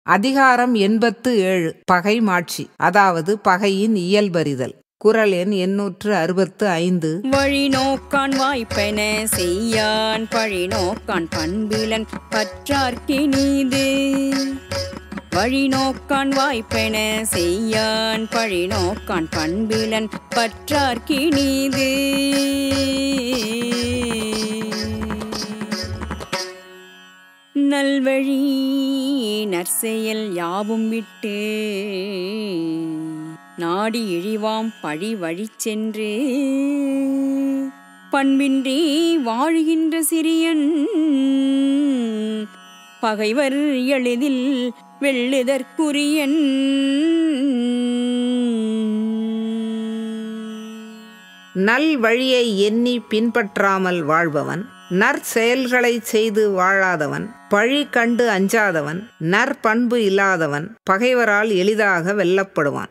அதிகாரம் எண்பத்து ஏழு பகை மாட்சி அதாவது பகையின் இயல்பறிதல் குரல் எண் எண்ணூற்று அறுபத்து ஐந்து வழி நோக்கான் வாய்ப்பென செய்யான் பழி நோக்கான் பண்பிலன் பற்றார்க்கு நீது வழி நோக்கான் வாய்ப்பென செய்யான் பழி நோக்கான் பண்பிலன் பற்றார்க்கு நீது நல்வழி நற்செயல் யாவும் விட்டு நாடி இழிவாம் பழி வழி சென்று பண்பின்றி வாழுகின்ற சிறியன் பகைவர் எளிதில் வெள்ளுதற்குரியன் நல் வழியை எண்ணி பின்பற்றாமல் வாழ்பவன் நற்செயல்களைச் செய்து வாழாதவன் பழி கண்டு அஞ்சாதவன் நற்பண்பு இல்லாதவன் பகைவரால் எளிதாக வெல்லப்படுவான்